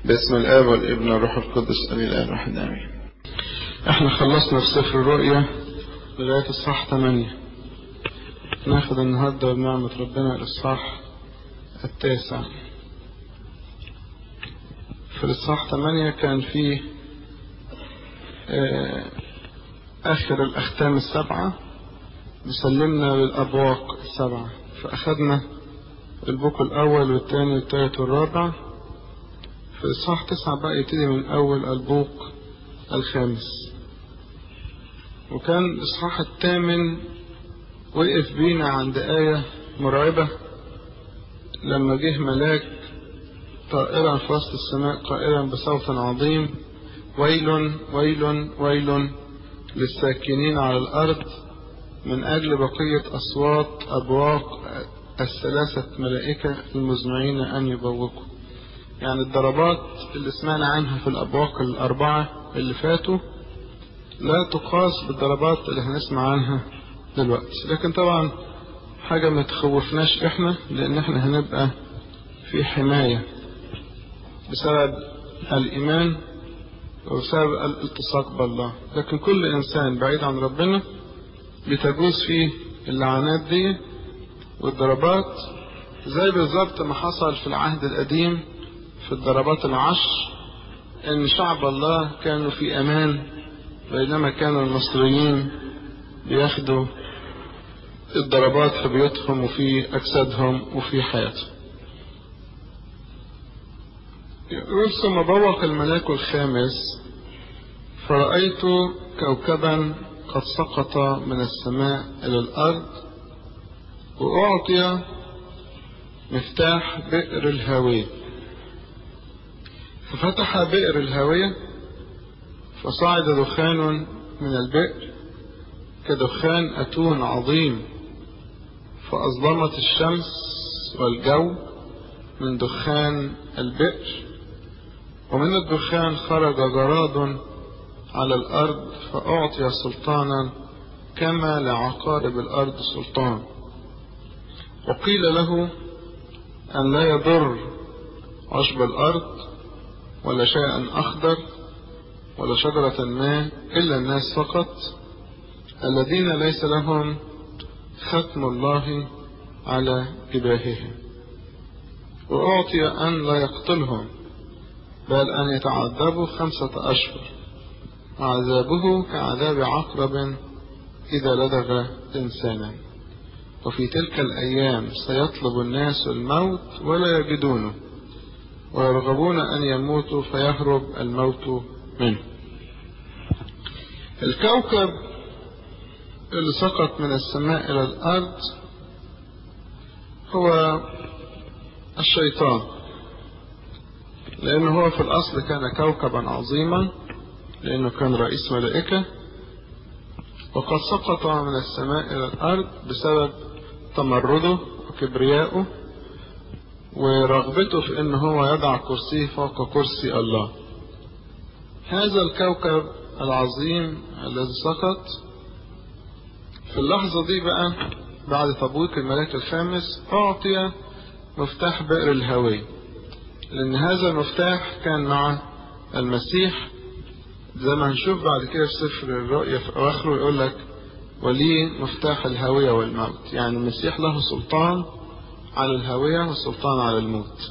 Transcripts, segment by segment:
باسم الآب والابن والروح القدس أمين الآن واحد آمين احنا خلصنا في سفر الرؤيا لغاية الصح 8 ناخد النهاردة بنعمة ربنا الإصحاح التاسع في الإصحاح 8 كان فيه آخر الأختام السبعة وسلمنا للأبواق السبعة فأخذنا البوك الأول والثاني والثالث والرابع في الإصحاح تسعة بقى يبتدي من أول البوق الخامس وكان الإصحاح الثامن وقف بينا عند آية مرعبة لما جه ملاك طائرا في وسط السماء قائلا بصوت عظيم ويل ويل ويل للساكنين على الأرض من أجل بقية أصوات أبواق الثلاثة ملائكة المزمعين أن يبوقوا يعني الضربات اللي سمعنا عنها في الأبواق الأربعة اللي فاتوا لا تقاس بالضربات اللي هنسمع عنها دلوقتي لكن طبعا حاجة ما تخوفناش احنا لان احنا هنبقى في حماية بسبب الإيمان وبسبب الالتصاق بالله لكن كل إنسان بعيد عن ربنا بتجوز فيه اللعنات دي والضربات زي بالظبط ما حصل في العهد القديم في الضربات العشر ان شعب الله كانوا في امان بينما كانوا المصريين بياخدوا الضربات في بيوتهم وفي اجسادهم وفي حياتهم يقول ثم بوق الملاك الخامس فرأيت كوكبا قد سقط من السماء إلى الأرض وأعطي مفتاح بئر الهاوية ففتح بئر الهاوية فصعد دخان من البئر كدخان أتون عظيم فأظلمت الشمس والجو من دخان البئر ومن الدخان خرج جراد على الأرض فأعطي سلطانا كما لعقارب الأرض سلطان وقيل له أن لا يضر عشب الأرض ولا شيئا أخضر ولا شجرة ما إلا الناس فقط الذين ليس لهم ختم الله على جباههم وأعطي أن لا يقتلهم بل أن يتعذبوا خمسة أشهر عذابه كعذاب عقرب إذا لدغ إنسانا وفي تلك الأيام سيطلب الناس الموت ولا يجدونه ويرغبون أن يموتوا فيهرب الموت منه الكوكب اللي سقط من السماء إلى الأرض هو الشيطان لأنه هو في الأصل كان كوكبا عظيما لأنه كان رئيس ملائكة وقد سقط من السماء إلى الأرض بسبب تمرده وكبريائه ورغبته في أن هو يضع كرسيه فوق كرسي الله هذا الكوكب العظيم الذي سقط في اللحظة دي بقى بعد تبويق الملاك الخامس أعطي مفتاح بئر الهوية لأن هذا المفتاح كان مع المسيح زي ما هنشوف بعد كده في سفر الرؤيا في أواخره يقول لك ولي مفتاح الهوية والموت يعني المسيح له سلطان على الهوية والسلطان على الموت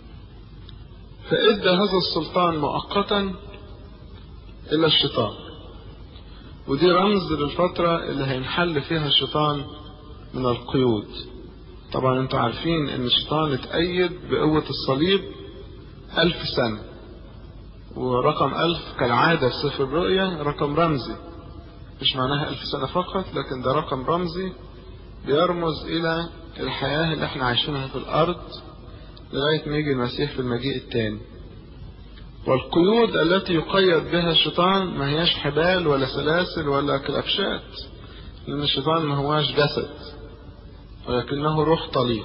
فإدى هذا السلطان مؤقتا إلى الشيطان ودي رمز للفترة اللي هينحل فيها الشيطان من القيود طبعا انتوا عارفين ان الشيطان اتأيد بقوة الصليب ألف سنة ورقم ألف كالعادة في سفر الرؤيا رقم رمزي مش معناها ألف سنة فقط لكن ده رقم رمزي بيرمز إلى الحياة اللي احنا عايشينها في الأرض لغاية ما يجي المسيح في المجيء التاني والقيود التي يقيد بها الشيطان ما هياش حبال ولا سلاسل ولا كلبشات لأن الشيطان ما هواش جسد ولكنه روح طليق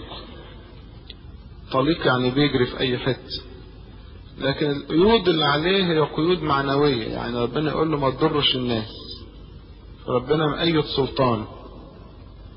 طليق يعني بيجري في أي حتة لكن القيود اللي عليه هي قيود معنوية يعني ربنا يقول له ما تضرش الناس ربنا مأيد سلطان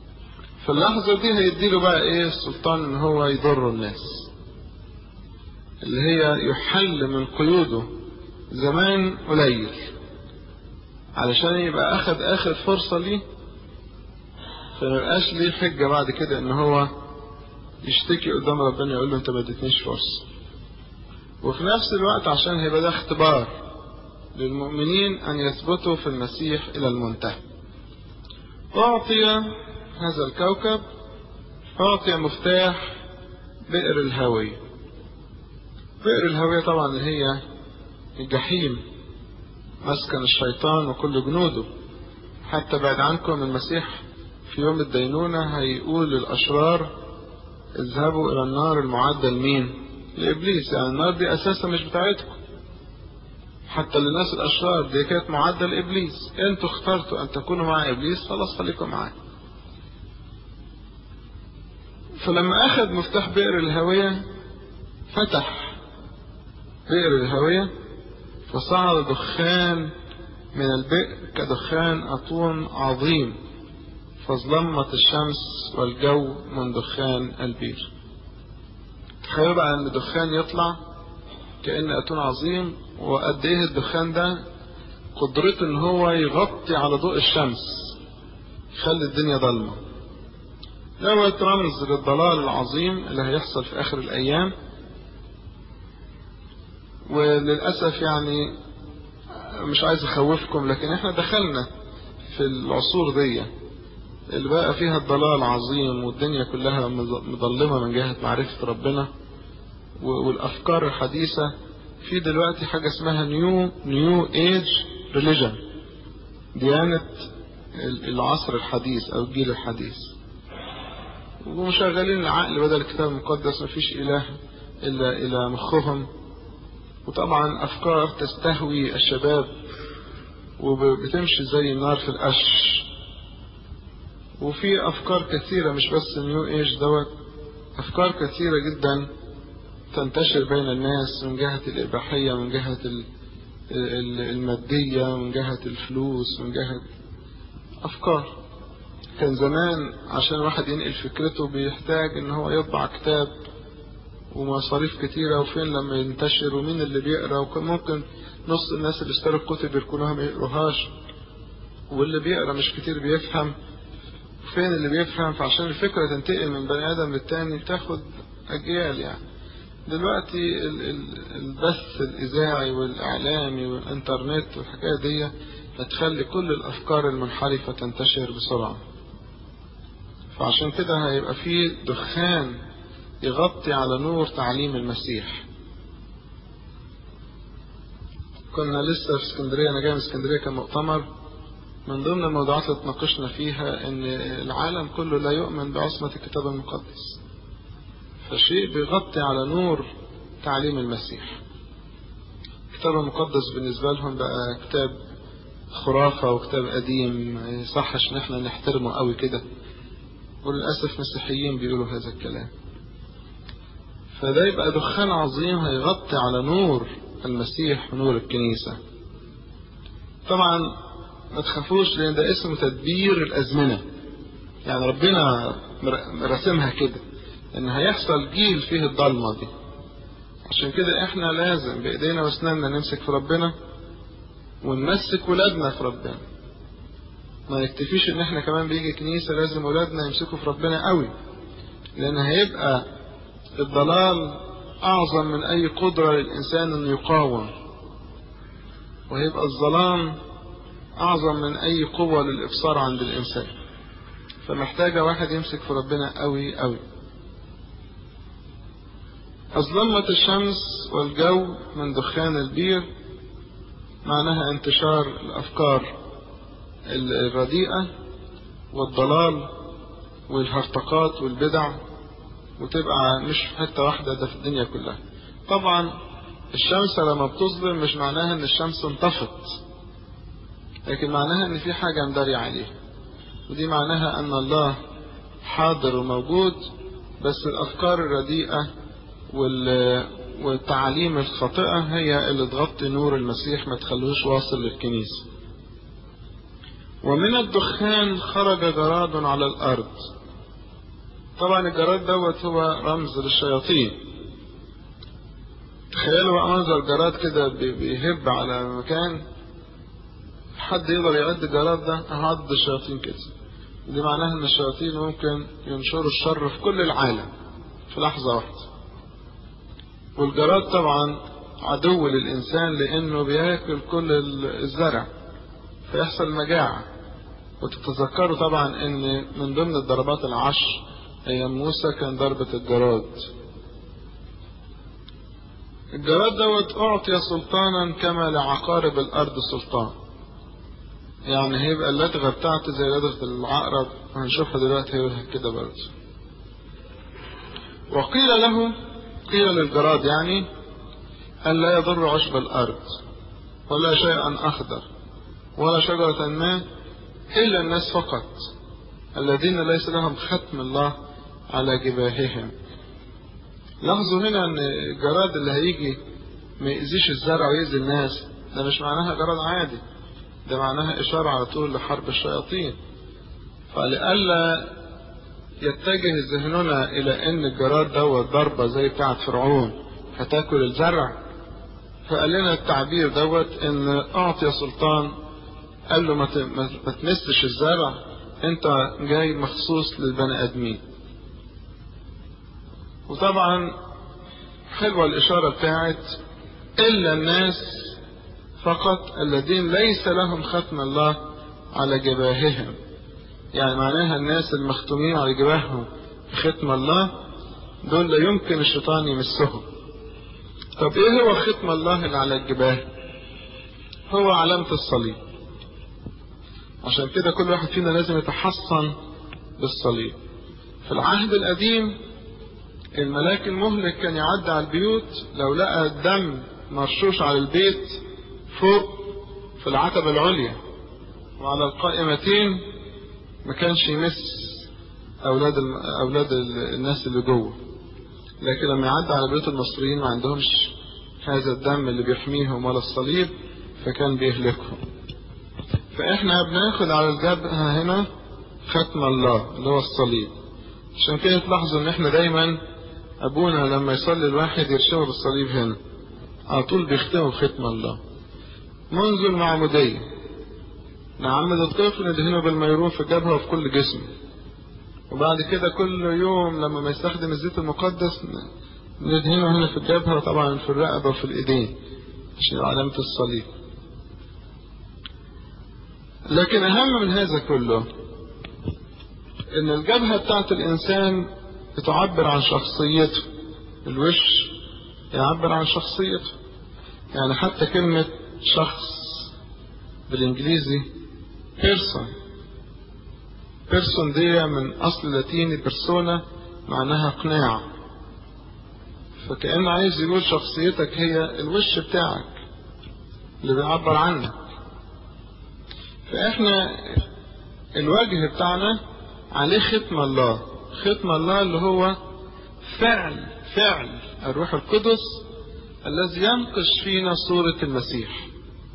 في اللحظة دي هيديله بقى ايه السلطان ان هو يضر الناس اللي هي يحل من قيوده زمان قليل علشان يبقى أخد آخر فرصة ليه فما يبقاش ليه حجة بعد كده إن هو يشتكي قدام ربنا يقول له أنت ما اديتنيش فرصة وفي نفس الوقت عشان هيبقى ده اختبار للمؤمنين أن يثبتوا في المسيح إلى المنتهى أعطي هذا الكوكب أعطي مفتاح بئر الهاوية بئر الهاوية طبعا اللي هي الجحيم مسكن الشيطان وكل جنوده حتى بعد عنكم المسيح في يوم الدينونة هيقول للأشرار اذهبوا إلى النار المعدة لمين؟ لإبليس يعني النار دي أساسا مش بتاعتكم حتى للناس الأشرار دي كانت معدة لإبليس أنتوا اخترتوا أن تكونوا مع إبليس خلاص خليكم معاه فلما أخذ مفتاح بئر الهوية فتح بئر الهوية فصعد دخان من البئر كدخان أطون عظيم فظلمت الشمس والجو من دخان البير تخيلوا بقى ان الدخان يطلع كأن أتون عظيم وقد ايه الدخان ده قدرته ان هو يغطي على ضوء الشمس يخلي الدنيا ضلمة دوت رمز للضلال العظيم اللي هيحصل في آخر الأيام وللأسف يعني مش عايز أخوفكم لكن احنا دخلنا في العصور دي اللي بقى فيها الضلال عظيم والدنيا كلها مظلمة من جهة معرفة ربنا والأفكار الحديثة في دلوقتي حاجة اسمها نيو نيو ايج ريليجن ديانة العصر الحديث أو الجيل الحديث ومشغلين العقل بدل الكتاب المقدس مفيش إله إلا إلى مخهم وطبعا أفكار تستهوي الشباب وبتمشي زي النار في القش وفي أفكار كثيرة مش بس نيو ايج دوت أفكار كثيرة جدا تنتشر بين الناس من جهة الإباحية من جهة المادية من جهة الفلوس من جهة أفكار كان زمان عشان الواحد ينقل فكرته بيحتاج ان هو يطبع كتاب ومصاريف كتيرة وفين لما ينتشر ومين اللي بيقرا وكان ممكن نص الناس اللي اشتروا الكتب يركنوها ما يقروهاش واللي بيقرا مش كتير بيفهم فين اللي بيفهم فعشان الفكرة تنتقل من بني آدم للتاني تاخد أجيال يعني دلوقتي البث الإذاعي والإعلامي والإنترنت والحكاية دي هتخلي كل الأفكار المنحرفة تنتشر بسرعة فعشان كده هيبقى فيه دخان يغطي على نور تعليم المسيح كنا لسه في اسكندرية أنا جاي من اسكندرية كمؤتمر من ضمن الموضوعات اللي اتناقشنا فيها ان العالم كله لا يؤمن بعصمة الكتاب المقدس فشيء بيغطي على نور تعليم المسيح الكتاب المقدس بالنسبة لهم بقى كتاب خرافة وكتاب قديم ما يصحش ان احنا نحترمه قوي كده وللأسف مسيحيين بيقولوا هذا الكلام فده يبقى دخان عظيم هيغطي على نور المسيح ونور الكنيسة طبعا ما تخافوش لان ده اسمه تدبير الازمنه يعني ربنا رسمها كده ان هيحصل جيل فيه الضلمه دي عشان كده احنا لازم بايدينا واسناننا نمسك في ربنا ونمسك ولادنا في ربنا ما نكتفيش ان احنا كمان بيجي كنيسه لازم ولادنا يمسكوا في ربنا قوي لان هيبقى الضلال اعظم من اي قدره للانسان انه يقاوم وهيبقى الظلام أعظم من أي قوة للإبصار عند الإنسان فمحتاجة واحد يمسك في ربنا قوي قوي أظلمت الشمس والجو من دخان البير معناها انتشار الأفكار الرديئة والضلال والهرطقات والبدع وتبقى مش في حتة واحدة ده في الدنيا كلها طبعا الشمس لما بتظلم مش معناها ان الشمس انطفت لكن معناها ان في حاجة مداري عليها ودي معناها ان الله حاضر وموجود بس الافكار الرديئة والتعاليم الخاطئة هي اللي تغطي نور المسيح ما تخلوش واصل للكنيسة ومن الدخان خرج جراد على الارض طبعا الجراد دوت هو رمز للشياطين تخيلوا بقى منظر جراد كده بيهب على مكان حد يقدر يعد الجراد ده عد الشياطين كده دي معناها ان الشياطين ممكن ينشروا الشر في كل العالم في لحظة واحدة والجراد طبعا عدو للإنسان لأنه بياكل كل الزرع فيحصل مجاعة وتتذكروا طبعا ان من ضمن الضربات العشر ايام موسى كان ضربة الجراد الجراد دوت اعطي سلطانا كما لعقارب الارض سلطان يعني هيبقى اللدغة بتاعته زي لدغة العقرب هنشوفها دلوقتي هيبقى كده برضه وقيل له قيل للجراد يعني أن لا يضر عشب الأرض ولا شيئا أخضر ولا شجرة ما إلا الناس فقط الذين ليس لهم ختم الله على جباههم لاحظوا هنا ان الجراد اللي هيجي ما يأذيش الزرع ويأذي الناس ده مش معناها جراد عادي ده معناها إشارة على طول لحرب الشياطين فلئلا يتجه ذهننا إلى إن الجراد دوت ضربة زي بتاعة فرعون هتاكل الزرع فقال لنا التعبير دوت إن أعطي سلطان قال له ما تمسش الزرع أنت جاي مخصوص للبني آدمين وطبعا حلوة الإشارة بتاعت إلا الناس فقط الذين ليس لهم ختم الله على جباههم يعني معناها الناس المختومين على جباههم ختم الله دول لا يمكن الشيطان يمسهم طب ايه هو ختم الله اللي على الجباه هو علامة الصليب عشان كده كل واحد فينا لازم يتحصن بالصليب في العهد القديم الملاك المهلك كان يعدي على البيوت لو لقى الدم مرشوش على البيت فوق في العتبة العليا وعلى القائمتين ما كانش يمس أولاد أولاد الناس اللي جوه لكن لما يعدي على بيوت المصريين ما عندهمش هذا الدم اللي بيحميهم ولا الصليب فكان بيهلكهم فإحنا بناخد على الجبهة هنا ختم الله اللي هو الصليب عشان كده تلاحظوا إن إحنا دايما أبونا لما يصلي الواحد يرشمه بالصليب هنا على طول بيختمه بختم الله منذ المعمودية نعمد الطفل ندهنه بالميرون في الجبهة وفي كل جسمه وبعد كده كل يوم لما ما يستخدم الزيت المقدس ندهنه هنا في الجبهة وطبعا في الرقبة وفي الإيدين عشان علامة الصليب لكن أهم من هذا كله إن الجبهة بتاعت الإنسان بتعبر عن شخصيته الوش يعبر عن شخصيته يعني حتى كلمة شخص بالإنجليزي بيرسون بيرسون دي من أصل لاتيني بيرسونا معناها قناع فكأنه عايز يقول شخصيتك هي الوش بتاعك اللي بيعبر عنك فإحنا الوجه بتاعنا عليه ختم الله ختم الله اللي هو فعل فعل الروح القدس الذي ينقش فينا صورة المسيح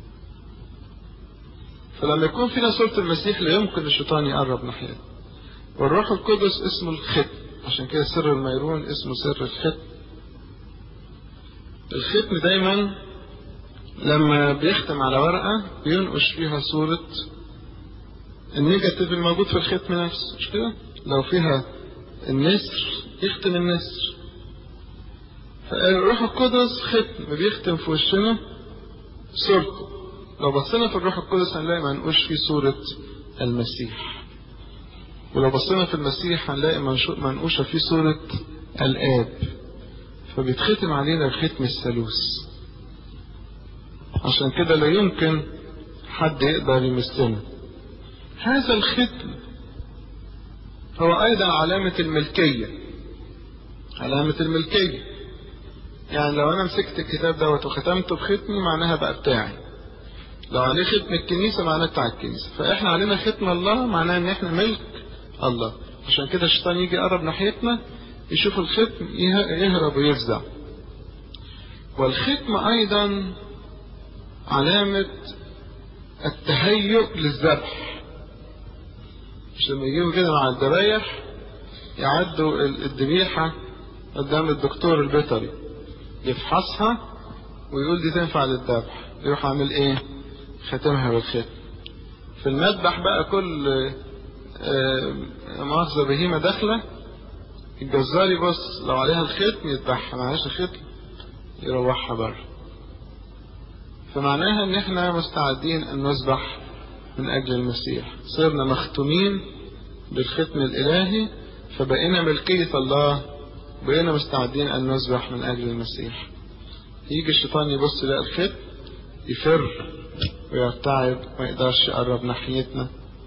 فلما يكون فينا صورة المسيح لا يمكن الشيطان يقرب ناحيته والروح القدس اسمه الختم عشان كده سر الميرون اسمه سر الختم الختم دايما لما بيختم على ورقة بينقش فيها صورة النيجاتيف الموجود في الختم نفسه مش كده؟ لو فيها النسر يختم النسر فالروح القدس ختم بيختم في وشنا صورته لو بصينا في الروح القدس هنلاقي منقوش فيه صورة المسيح ولو بصينا في المسيح هنلاقي منقوشة فيه صورة الآب فبيتختم علينا الختم الثالوث عشان كده لا يمكن حد يقدر يمسنا هذا الختم هو أيضا علامة الملكية علامة الملكية يعني لو أنا مسكت الكتاب دوت وختمته بختمي معناها بقى بتاعي لو عليه ختم الكنيسة معناه بتاع الكنيسة فإحنا علينا ختم الله معناه إن إحنا ملك الله عشان كده الشيطان يجي يقرب ناحيتنا يشوف الختم يهرب ويفزع والختم أيضا علامة التهيؤ للذبح مش لما يجيبوا كده مع الذبايح يعدوا الذبيحة قدام الدكتور البيطري يفحصها ويقول دي تنفع للذبح يروح عامل ايه ختمها بالختم في المذبح بقى كل مؤاخذة بهيمة داخلة الجزار يبص لو عليها الختم يذبحها معهاش الختم يروحها بره فمعناها ان احنا مستعدين ان نذبح من اجل المسيح صرنا مختومين بالختم الالهي فبقينا ملكية الله بقينا مستعدين ان نذبح من اجل المسيح يجي الشيطان يبص يلاقي الختم يفر ويرتعب ما يقدرش يقرب ناحيتنا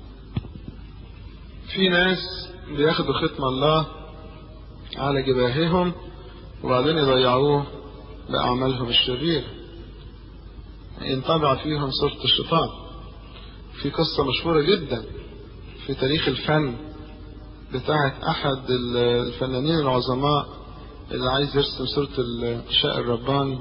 في ناس بياخدوا ختم الله على جباههم وبعدين يضيعوه بأعمالهم الشريرة ينطبع فيهم صورة الشيطان في قصة مشهورة جدا في تاريخ الفن بتاعة أحد الفنانين العظماء اللي عايز يرسم صورة الشاء الرباني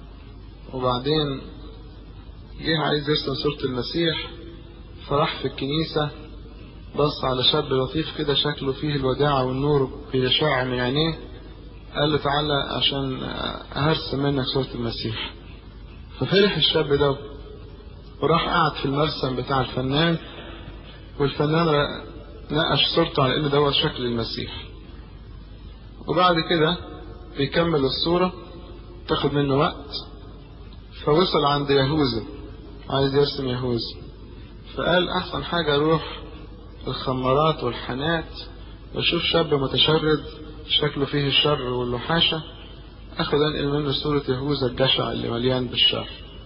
وبعدين جه عايز يرسم صورة المسيح فراح في الكنيسة بص على شاب لطيف كده شكله فيه الوداعة والنور بيشع من عينيه قال له تعالى عشان هرسم منك صورة المسيح ففرح الشاب ده وراح قعد في المرسم بتاع الفنان والفنان نقش صورته على ان دوت شكل المسيح وبعد كده بيكمل الصورة تاخد منه وقت فوصل عند يهوذا عايز يرسم يهوذا فقال احسن حاجة اروح الخمارات والحانات واشوف شاب متشرد شكله فيه الشر والوحاشة اخد انقل منه صورة يهوذا الجشع اللي مليان بالشر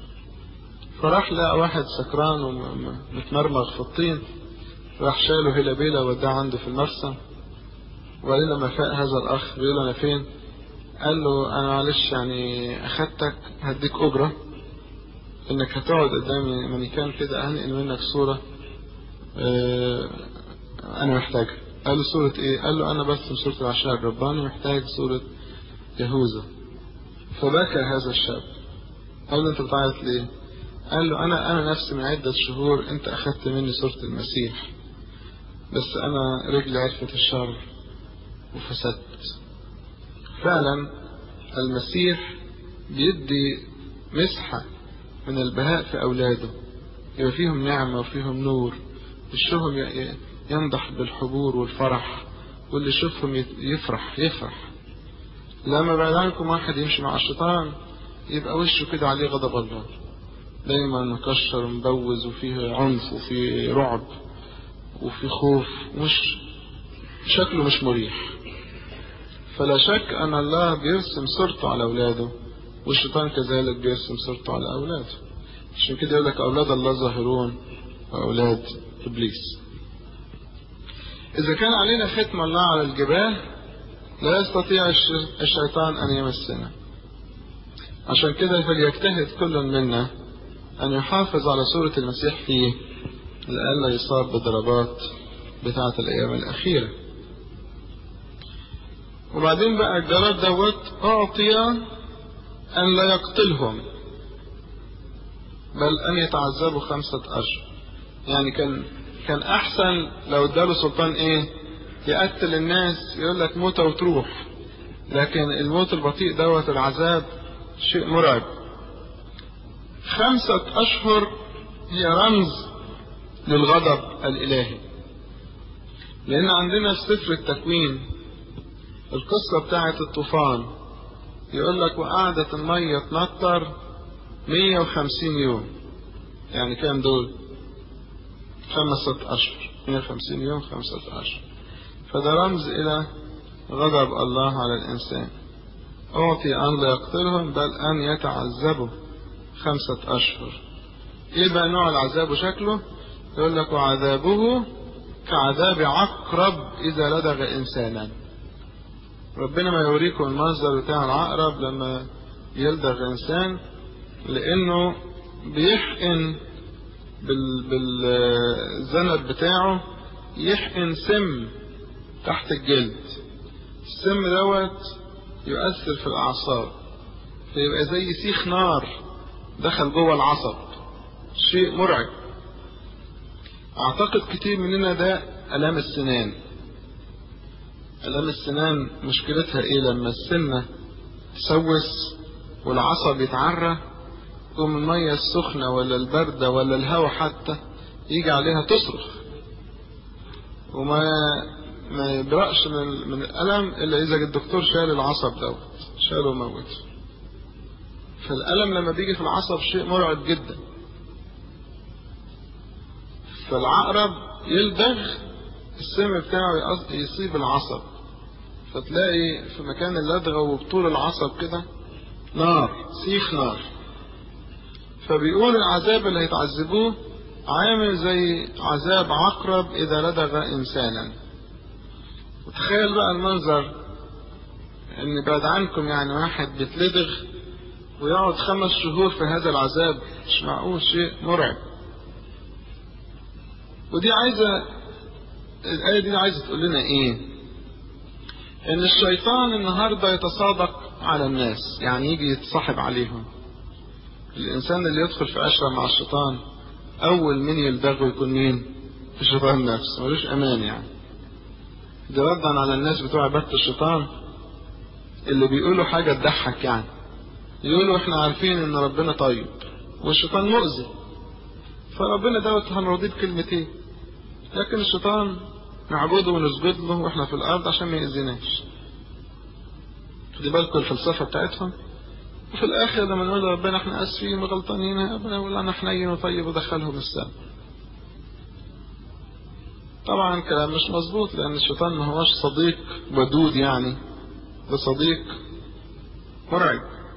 فراح لقى واحد سكران ومتمرمغ في الطين راح شاله هيلا بيلا وداه عنده في المرسم وبعدين لما فاق هذا الاخ بيقول انا فين قال له انا معلش يعني اخدتك هديك اجرة انك هتقعد قدامي مانيكان كده هنقل منك صورة اه انا محتاجها قال له صورة ايه قال له انا برسم صورة العشاء الرباني محتاج صورة يهوذا فبكى هذا الشاب قال له انت بتعيط ليه قال له انا انا نفسي من عدة شهور انت اخدت مني صورة المسيح بس انا رجلي عرفت الشر وفسدت فعلا المسيح بيدي مسحة من البهاء في أولاده يبقى فيهم نعمة وفيهم نور وشهم ينضح بالحبور والفرح واللي يشوفهم يفرح يفرح لما بعد عنكم واحد يمشي مع الشيطان يبقى وشه كده عليه غضب الله دايما مكشر ومبوز وفيه عنف وفيه رعب وفيه خوف مش شكله مش مريح فلا شك أن الله بيرسم صورته على أولاده والشيطان كذلك بيرسم صورته على أولاده عشان كده يقول لك أولاد الله ظاهرون وأولاد إبليس إذا كان علينا ختم الله على الجباه لا يستطيع الشيطان أن يمسنا عشان كده فليجتهد كل منا أن يحافظ على صورة المسيح فيه لئلا يصاب بضربات بتاعة الأيام الأخيرة وبعدين بقى الجراد دوت أعطي أن لا يقتلهم بل أن يتعذبوا خمسة أشهر يعني كان كان أحسن لو اداله سلطان إيه يقتل الناس يقول لك موتة وتروح لكن الموت البطيء دوت العذاب شيء مرعب خمسة أشهر هي رمز للغضب الإلهي لأن عندنا في سفر التكوين القصة بتاعت الطوفان يقول لك وقعدت المية تنطر 150 يوم يعني كام دول خمسة أشهر 150 يوم خمسة أشهر فده رمز إلى غضب الله على الإنسان أعطي أن لا يقتلهم بل أن يتعذبوا خمسة أشهر إيه بقى نوع العذاب وشكله يقول لك وعذابه كعذاب عقرب إذا لدغ إنسانا ربنا ما يوريكم المنظر بتاع العقرب لما يلدغ إنسان لأنه بيحقن بال... بالذنب بتاعه يحقن سم تحت الجلد السم دوت يؤثر في الأعصاب فيبقى زي سيخ نار دخل جوه العصب شيء مرعب أعتقد كتير مننا ده ألام السنان ألام السنان مشكلتها إيه لما السنة تسوس والعصب يتعرى تقوم المية السخنة ولا الباردة ولا الهواء حتى يجي عليها تصرخ وما ما يبرأش من, من الألم إلا إذا الدكتور شال العصب دوت شاله وموته فالألم لما بيجي في العصب شيء مرعب جدا فالعقرب يلدغ السم بتاعه يصيب العصب فتلاقي في مكان اللدغة وبطول العصب كده نار سيخ نار فبيقول العذاب اللي هيتعذبوه عامل زي عذاب عقرب إذا لدغ إنسانا وتخيل بقى المنظر إن بعد عنكم يعني واحد بيتلدغ ويقعد خمس شهور في هذا العذاب مش معقول شيء مرعب ودي عايزة الآية دي عايزة تقول لنا إيه؟ إن الشيطان النهاردة يتصادق على الناس يعني يجي يتصاحب عليهم الإنسان اللي يدخل في عشرة مع الشيطان أول من يلدغه يكون مين؟ الشيطان نفسه ملوش أمان يعني ده ردا على الناس بتوع عبادة الشيطان اللي بيقولوا حاجة تضحك يعني يقولوا احنا عارفين ان ربنا طيب والشيطان مؤذي فربنا دوت هنرضيه بكلمتين لكن الشيطان نعبده ونسجد له واحنا في الارض عشان ما يأذيناش خدي بالكم الفلسفة بتاعتهم وفي الاخر لما نقول ربنا احنا اسفين وغلطانين ربنا يقول انا حنين وطيب ودخلهم السماء طبعا كلام مش مظبوط لان الشيطان ما هوش صديق ودود يعني ده صديق مرعب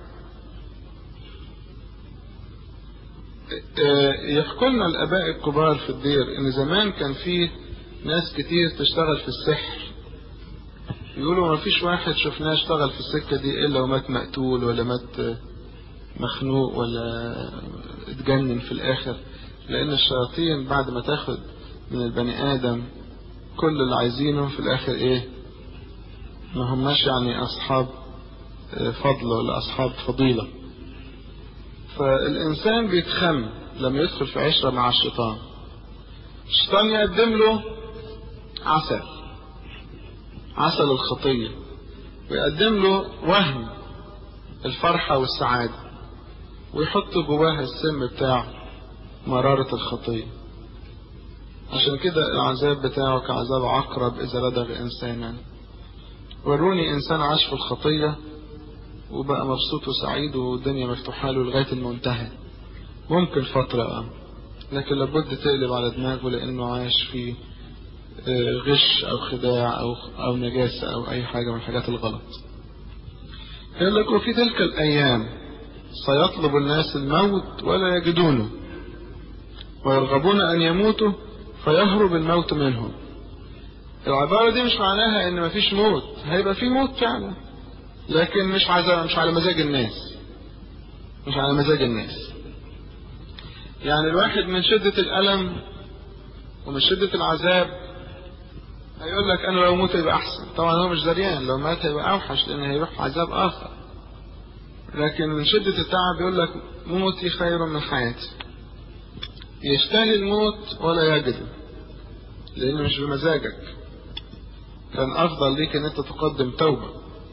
يحكوا لنا الاباء الكبار في الدير ان زمان كان في ناس كتير تشتغل في السحر يقولوا ما فيش واحد شفناه اشتغل في السكة دي الا ومات مقتول ولا مات مخنوق ولا اتجنن في الاخر لان الشياطين بعد ما تاخد من البني ادم كل اللي عايزينه في الاخر ايه ما هماش يعني اصحاب فضل ولا اصحاب فضيله فالإنسان بيتخم لما يدخل في عشرة مع الشيطان الشيطان يقدم له عسل عسل الخطية ويقدم له وهم الفرحة والسعادة ويحط جواها السم بتاع مرارة الخطية عشان كده العذاب بتاعه كعذاب عقرب إذا لدغ إنسانا وروني إنسان عاش في الخطية وبقى مبسوط وسعيد والدنيا مفتوحة له لغاية المنتهى ممكن فترة اه لكن لابد تقلب على دماغه لأنه عاش في غش أو خداع أو أو نجاسة أو أي حاجة من الحاجات الغلط. يقول لك وفي تلك الأيام سيطلب الناس الموت ولا يجدونه ويرغبون أن يموتوا فيهرب الموت منهم. العبارة دي مش معناها إن مفيش موت، هيبقى في موت فعلا. لكن مش على مش على مزاج الناس مش على مزاج الناس يعني الواحد من شدة الألم ومن شدة العذاب هيقول لك أنا لو موت يبقى أحسن طبعا هو مش دريان لو مات هيبقى أوحش لأن هيروح عذاب آخر لكن من شدة التعب يقول لك موتي خير من حياتي يشتهي الموت ولا يجده لأنه مش بمزاجك كان أفضل ليك إن أنت تقدم توبة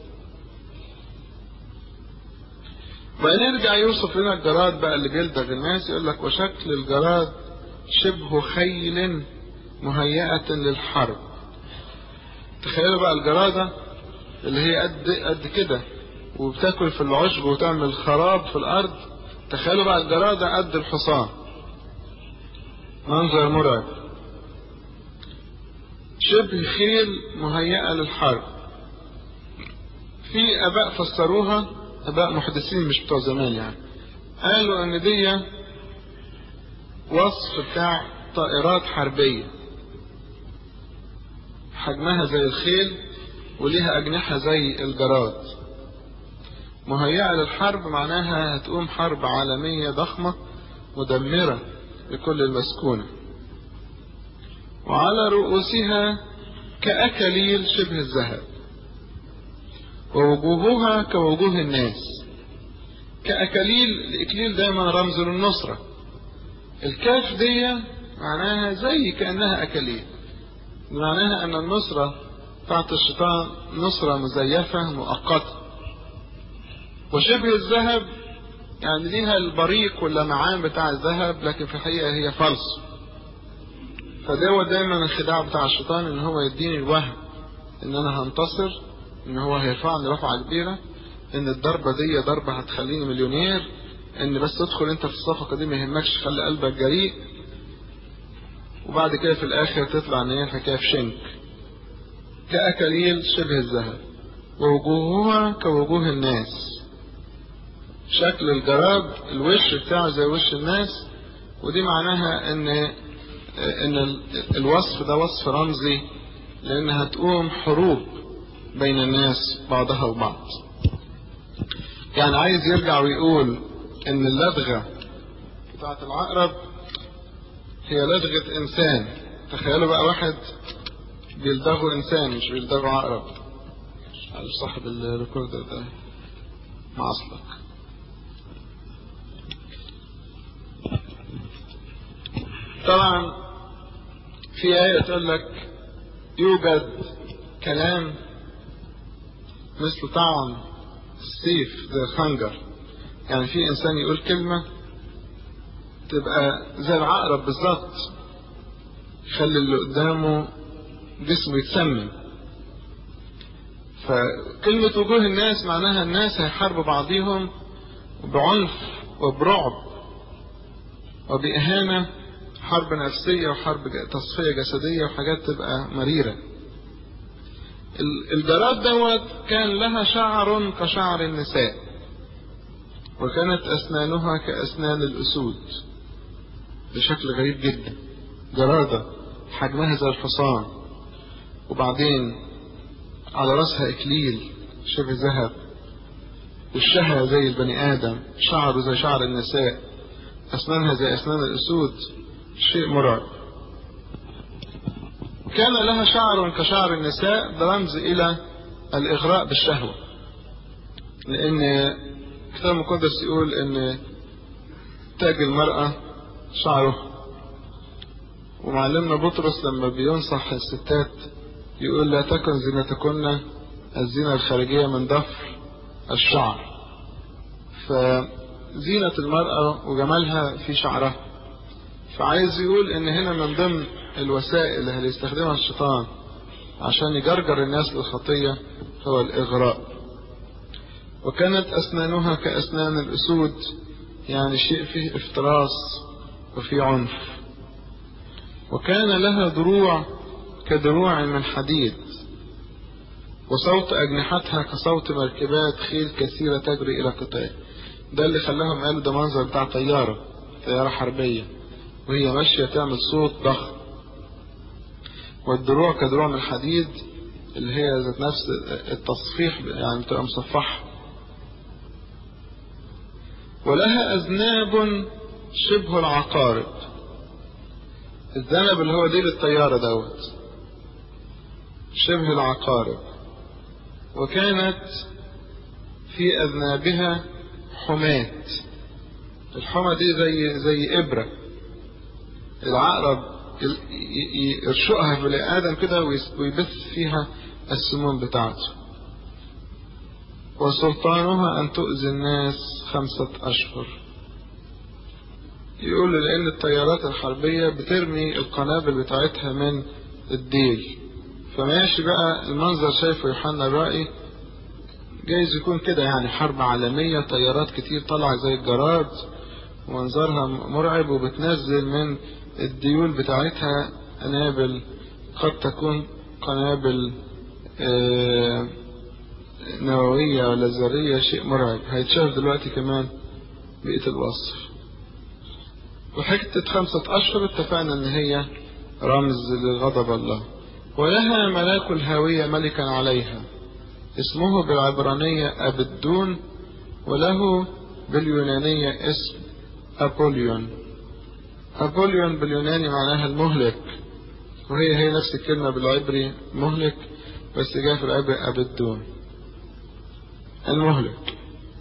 وبعدين يرجع يوصف لنا الجراد بقى اللي بيلدغ الناس يقول لك وشكل الجراد شبه خيل مهيئة للحرب تخيلوا بقى الجرادة اللي هي قد قد كده وبتاكل في العشب وتعمل خراب في الأرض تخيلوا بقى الجرادة قد الحصان منظر مرعب شبه خيل مهيئة للحرب في آباء فسروها آباء محدثين مش بتوع زمان يعني قالوا إن دي وصف بتاع طائرات حربية حجمها زي الخيل وليها أجنحة زي الجراد مهيئة للحرب معناها هتقوم حرب عالمية ضخمة مدمرة لكل المسكونة وعلى رؤوسها كأكاليل شبه الذهب ووجوهها كوجوه الناس كأكاليل الإكليل دايما رمز للنصرة الكاف دي معناها زي كأنها أكاليل معناها أن النصرة بتاعت الشيطان نصرة مزيفة مؤقتة وشبه الذهب يعني ليها البريق واللمعان بتاع الذهب لكن في الحقيقة هي فلس فده دايما الخداع بتاع الشيطان ان هو يديني الوهم ان انا هنتصر ان هو هيرفعني رفعة كبيرة ان الضربة دي ضربة هتخليني مليونير ان بس تدخل انت في الصفقة دي ما يهمكش خلي قلبك جريء وبعد كده في الاخر تطلع ان هي الحكاية في شنك كأكاليل شبه الذهب ووجوهها كوجوه الناس شكل الجراد الوش بتاعه زي وش الناس ودي معناها ان ان الوصف ده وصف رمزي لان هتقوم حروب بين الناس بعضها وبعض يعني عايز يرجع ويقول ان اللدغة بتاعت العقرب هي لدغة انسان تخيلوا بقى واحد بيلدغوا انسان مش بيلدغوا عقرب صاحب الريكوردر ده معصلك طبعا في آية تقول لك يوجد كلام مثل طعم السيف زي الخنجر يعني في إنسان يقول كلمة تبقى زي العقرب بالظبط يخلي اللي قدامه جسمه يتسمم فكلمة وجوه الناس معناها الناس هيحاربوا بعضهم بعنف وبرعب وبإهانة حرب نفسية وحرب تصفية جسدية وحاجات تبقى مريرة الجراد دوت كان لها شعر كشعر النساء وكانت أسنانها كأسنان الأسود بشكل غريب جدا جرادة حجمها زي الحصان وبعدين على راسها إكليل شبه ذهب وشها زي البني آدم شعره زي شعر النساء أسنانها زي أسنان الأسود شيء مرعب كان لها شعر كشعر النساء ده رمز إلى الإغراء بالشهوة لأن الكتاب المقدس يقول إن تاج المرأة شعره ومعلمنا بطرس لما بينصح الستات يقول لا تكن زينتكن الزينة الخارجية من ضفر الشعر فزينة المرأة وجمالها في شعرها فعايز يقول ان هنا من ضمن الوسائل اللي هيستخدمها الشيطان عشان يجرجر الناس للخطية هو الإغراء وكانت أسنانها كأسنان الأسود يعني شيء فيه افتراس وفيه عنف وكان لها دروع كدروع من حديد وصوت أجنحتها كصوت مركبات خيل كثيرة تجري إلى قطاع ده اللي خلاهم قالوا ده منظر بتاع طيارة طيارة حربية وهي ماشية تعمل صوت ضخم والدروع كدروع من الحديد اللي هي ذات نفس التصفيح يعني بتبقى مصفحة ولها أذناب شبه العقارب الذنب اللي هو ديل الطيارة دوت شبه العقارب وكانت في أذنابها حمات الحمى دي زي زي إبرة العقرب يرشقها في بني آدم كده ويبث فيها السموم بتاعته وسلطانها أن تؤذي الناس خمسة أشهر يقول لأن الطيارات الحربية بترمي القنابل بتاعتها من الديل فماشي بقى المنظر شايفه يوحنا الرائي جايز يكون كده يعني حرب عالمية طيارات كتير طالعة زي الجراد ومنظرها مرعب وبتنزل من الديول بتاعتها قنابل قد تكون قنابل نووية ولا ذرية شيء مرعب هيتشاف دلوقتي كمان بقية الوصف وحكة خمسة أشهر اتفقنا إن هي رمز لغضب الله ولها ملاك الهاوية ملكا عليها اسمه بالعبرانية أبدون وله باليونانية اسم أبوليون أبوليون باليوناني معناها المهلك وهي هي نفس الكلمة بالعبري مهلك بس جاء في العبري أبدون المهلك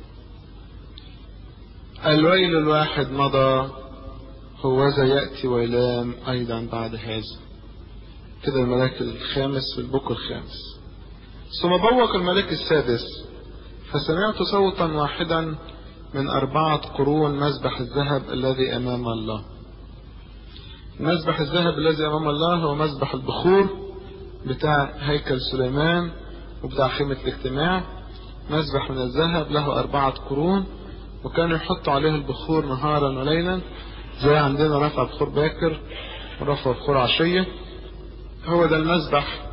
الويل الواحد مضى هوذا يأتي ويلام أيضا بعد هذا كده الملاك الخامس في البوك الخامس ثم بوق الملاك السادس فسمعت صوتا واحدا من أربعة قرون مذبح الذهب الذي أمام الله مذبح الذهب الذي أمام الله هو مذبح البخور بتاع هيكل سليمان وبتاع خيمة الاجتماع مذبح من الذهب له أربعة قرون وكانوا يحطوا عليه البخور نهارا وليلا زي عندنا رفع بخور باكر ورفع بخور عشية هو ده المذبح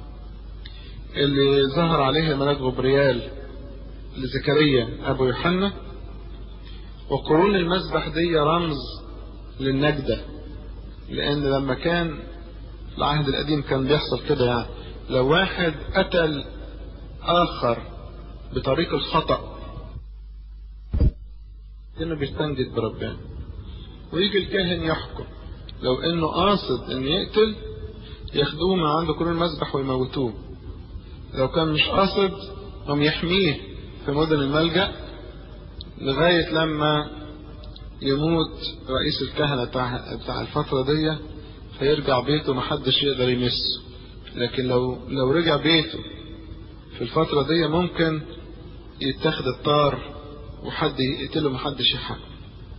اللي ظهر عليه الملاك غبريال لزكريا أبو يوحنا وقرون المذبح دي رمز للنجدة لأن لما كان العهد القديم كان بيحصل كده يعني لو واحد قتل آخر بطريق الخطأ كأنه بيستنجد بربنا ويجي الكاهن يحكم لو انه قاصد ان يقتل ياخدوه من عنده كل المذبح ويموتوه لو كان مش قاصد هم يحميه في مدن الملجأ لغاية لما يموت رئيس الكهنة بتاع, بتاع الفترة دي فيرجع بيته محدش يقدر يمسه لكن لو لو رجع بيته في الفترة دي ممكن يتاخد الطار وحد يقتله محدش يحكم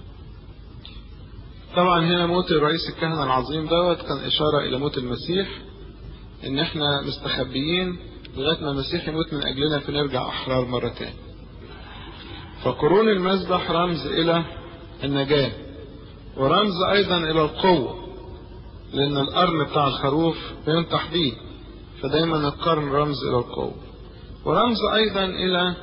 طبعا هنا موت رئيس الكهنة العظيم دوت كان إشارة إلى موت المسيح إن إحنا مستخبيين لغاية ما المسيح يموت من أجلنا فنرجع أحرار مرة تاني. فقرون المذبح رمز إلى النجاة ورمز أيضا إلى القوة لأن القرن بتاع الخروف بينطح بيه فدايما القرن رمز إلى القوة ورمز أيضا إلى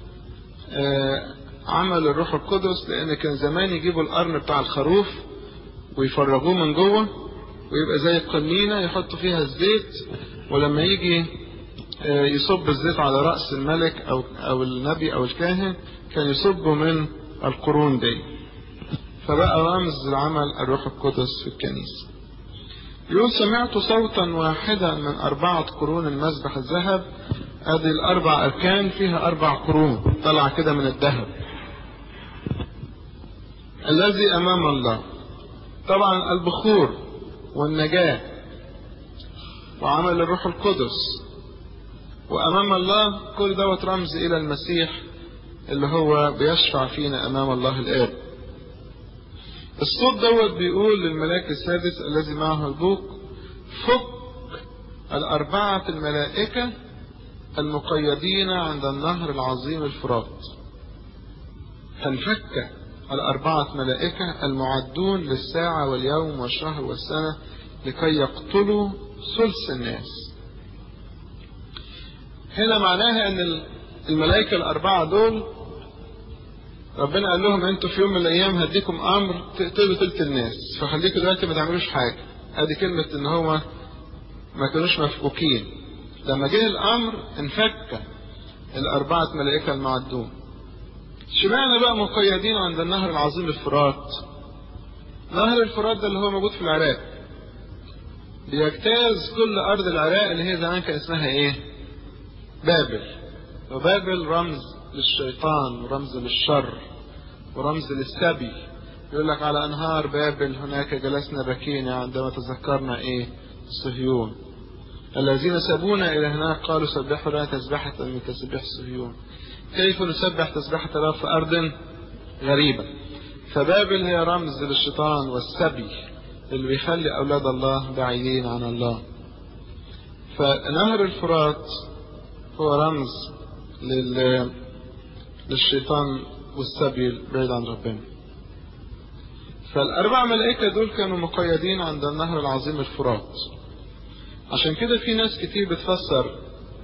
عمل الروح القدس لأن كان زمان يجيبوا القرن بتاع الخروف ويفرغوه من جوه ويبقى زي القنينة يحطوا فيها الزيت ولما يجي يصب الزيت على رأس الملك أو أو النبي أو الكاهن كان يصبه من القرون دي فبقى رمز لعمل الروح القدس في الكنيسة يقول سمعت صوتا واحدا من أربعة قرون المذبح الذهب ادي الاربع اركان فيها اربع قرون طلع كده من الذهب الذي امام الله طبعا البخور والنجاة وعمل الروح القدس وامام الله كل دوت رمز الى المسيح اللي هو بيشفع فينا امام الله الاب الصوت دوت بيقول للملاك السادس الذي معه البوق فك الاربعه الملائكه المقيدين عند النهر العظيم الفرات فانفك الأربعة ملائكة المعدون للساعة واليوم والشهر والسنة لكي يقتلوا ثلث الناس هنا معناها ان الملائكة الأربعة دول ربنا قال لهم انتوا في يوم من الأيام هديكم أمر تقتلوا ثلث الناس فخليكم دلوقتي ما تعملوش حاجة ادي كلمة ان هو ما كانوش مفكوكين لما جه الامر انفك الاربعه ملائكه المعدون شمعنا بقى مقيدين عند النهر العظيم الفرات نهر الفرات ده اللي هو موجود في العراق بيجتاز كل ارض العراق اللي هي زمان كان اسمها ايه بابل وبابل رمز للشيطان ورمز للشر ورمز للسبي يقول لك على انهار بابل هناك جلسنا بكينا عندما تذكرنا ايه صهيون الذين سابونا إلى هناك قالوا سبحوا لنا تسبحة من تسبيح صهيون كيف نسبح تسبحة الله في أرض غريبة فبابل هي رمز للشيطان والسبي اللي بيخلي أولاد الله بعيدين عن الله فنهر الفرات هو رمز لل... للشيطان والسبي البعيد عن ربنا فالأربع ملائكة دول كانوا مقيدين عند النهر العظيم الفرات عشان كده في ناس كتير بتفسر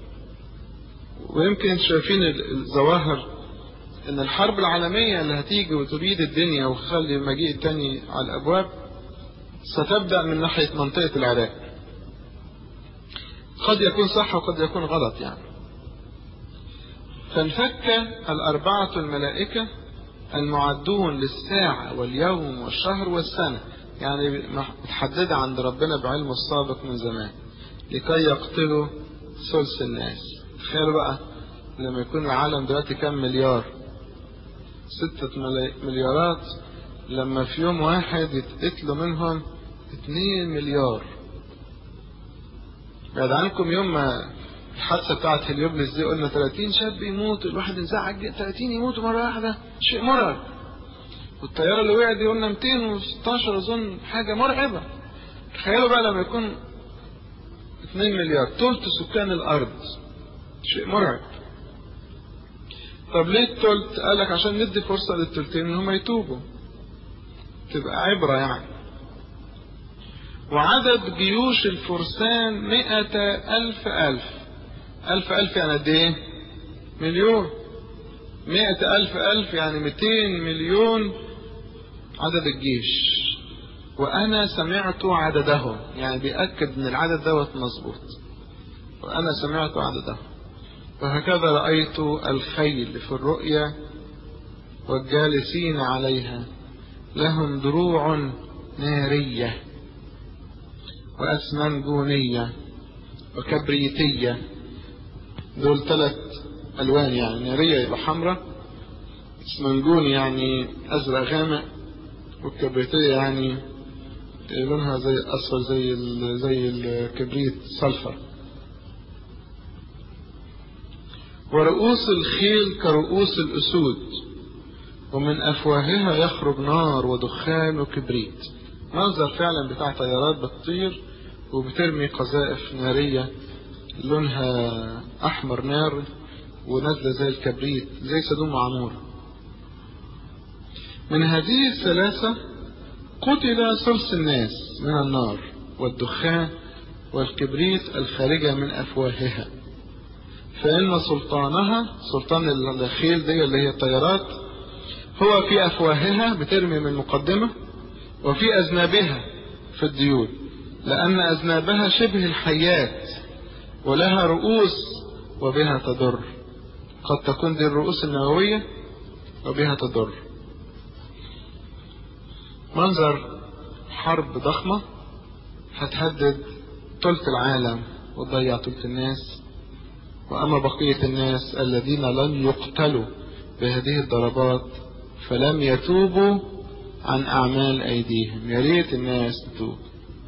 ويمكن شايفين الظواهر ان الحرب العالمية اللي هتيجي وتبيد الدنيا وتخلي المجيء التاني على الابواب ستبدأ من ناحية منطقة العراق قد يكون صح وقد يكون غلط يعني فانفك الأربعة الملائكة المعدون للساعة واليوم والشهر والسنة يعني متحددة عند ربنا بعلمه السابق من زمان لكي يقتلوا ثلث الناس تخيلوا بقى لما يكون العالم دلوقتي كام مليار ستة مليارات لما في يوم واحد يتقتلوا منهم اتنين مليار بعد عنكم يوم ما الحادثة بتاعت هليوبلس دي قلنا 30 شاب يموتوا الواحد انزعج 30 يموتوا مرة واحدة شيء مرعب والطيارة اللي وقعت دي قلنا 216 أظن حاجة مرعبة تخيلوا بقى لما يكون 2 مليار ثلث سكان الأرض شيء مرعب طب ليه الثلث؟ قال لك عشان ندي فرصة للثلثين إن هم يتوبوا تبقى عبرة يعني وعدد جيوش الفرسان مئة ألف ألف ألف ألف يعني قد إيه؟ مليون مئة ألف ألف يعني مئتين مليون عدد الجيش وأنا سمعت عددهم يعني بيأكد إن العدد دوت مظبوط وأنا سمعت عددهم وهكذا رأيت الخيل في الرؤيا والجالسين عليها لهم دروع نارية وأسمنجونية وكبريتية دول ثلاث ألوان يعني نارية يبقى حمراء اسمنجوني يعني أزرق غامق والكبريتية يعني لونها زي أصفر زي ال زي الكبريت سلفر ورؤوس الخيل كرؤوس الأسود ومن أفواهها يخرج نار ودخان وكبريت منظر فعلا بتاع طيارات بتطير وبترمي قذائف نارية لونها أحمر نار ونازلة زي الكبريت زي سدوم وعمور من هذه الثلاثة قتل ثلث الناس من النار والدخان والكبريت الخارجة من أفواهها فإن سلطانها سلطان الخيل دي اللي هي الطيارات هو في أفواهها بترمي من مقدمة وفي أذنابها في الديول لأن أذنابها شبه الحيات ولها رؤوس وبها تضر قد تكون دي الرؤوس النووية وبها تضر منظر حرب ضخمة هتهدد ثلث العالم وتضيع ثلث الناس وأما بقية الناس الذين لم يقتلوا بهذه الضربات فلم يتوبوا عن أعمال أيديهم يا ريت الناس تتوب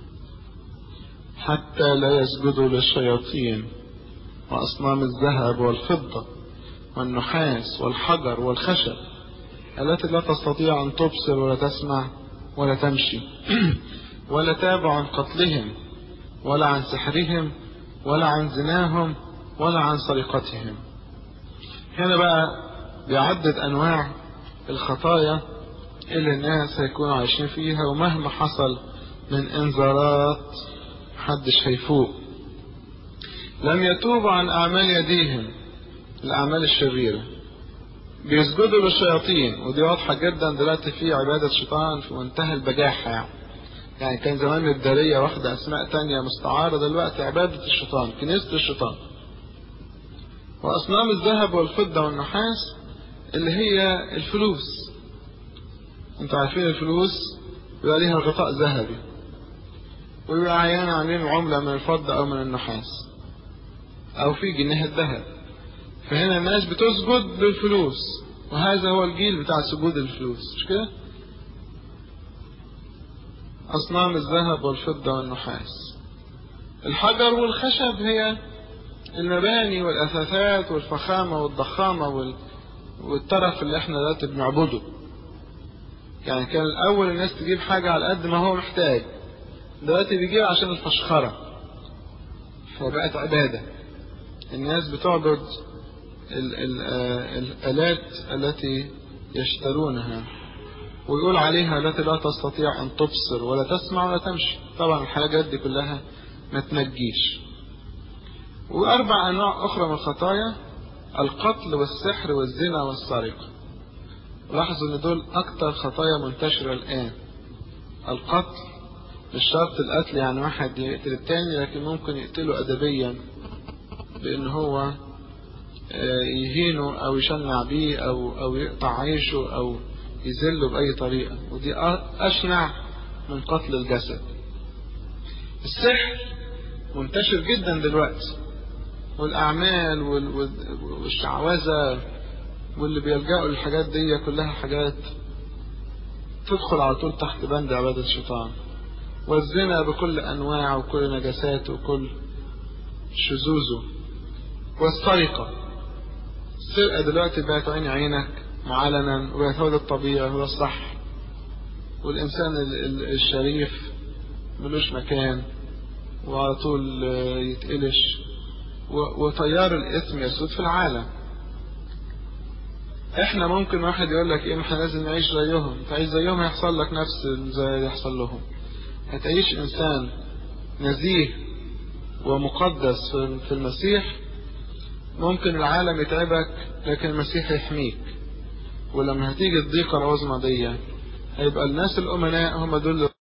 حتى لا يسجدوا للشياطين وأصنام الذهب والفضة والنحاس والحجر والخشب التي لا تستطيع أن تبصر ولا تسمع ولا تمشي ولا تابع عن قتلهم ولا عن سحرهم ولا عن زناهم ولا عن سرقتهم هنا بقى بيعدد أنواع الخطايا اللي الناس هيكونوا عايشين فيها ومهما حصل من انذارات محدش هيفوق لم يتوبوا عن أعمال يديهم الأعمال الشريرة بيسجدوا للشياطين ودي واضحة جدا دلوقتي في عبادة شيطان في منتهى البجاحة يعني. يعني كان زمان الدارية واخدة أسماء تانية مستعارة دلوقتي عبادة الشيطان كنيسة الشيطان وأصنام الذهب والفضة والنحاس اللي هي الفلوس انتوا عارفين الفلوس بيبقى ليها غطاء ذهبي ويبقى أحيانا عاملين عملة من الفضة أو من النحاس أو في جنيه الذهب فهنا الناس بتسجد للفلوس وهذا هو الجيل بتاع سجود الفلوس مش كده؟ أصنام الذهب والفضة والنحاس الحجر والخشب هي المباني والأثاثات والفخامة والضخامة وال... والترف اللي احنا دلوقتي بنعبده يعني كان الأول الناس تجيب حاجة على قد ما هو محتاج دلوقتي بيجيب عشان الفشخرة فبقت عبادة الناس بتعبد ال ال الآلات التي يشترونها ويقول عليها التي لا تستطيع أن تبصر ولا تسمع ولا تمشي طبعا الحاجات دي كلها ما تنجيش وأربع أنواع أخرى من الخطايا القتل والسحر والزنا والسرقة لاحظوا ان دول اكتر خطايا منتشرة الان القتل مش شرط القتل يعني واحد يقتل التاني لكن ممكن يقتله ادبيا بان هو يهينه او يشنع بيه او او يقطع عيشه او يذله باي طريقة ودي اشنع من قتل الجسد السحر منتشر جدا دلوقتي والاعمال والشعوذة واللي بيلجأوا للحاجات دي كلها حاجات تدخل على طول تحت بند عبادة الشيطان والزنا بكل أنواعه وكل نجاساته وكل شذوذه والسرقة السرقة دلوقتي بقت عين عينك معلنا وبقت هو ده الطبيعي هو الصح والإنسان الشريف ملوش مكان وعلى طول يتقلش وطيار الاسم يسود في العالم احنا ممكن واحد يقول لك ايه احنا لازم نعيش زيهم تعيش زيهم هيحصل لك نفس زي اللي يحصل لهم هتعيش انسان نزيه ومقدس في المسيح ممكن العالم يتعبك لكن المسيح يحميك ولما هتيجي الضيقة العظمى دي هيبقى الناس الأمناء هم دول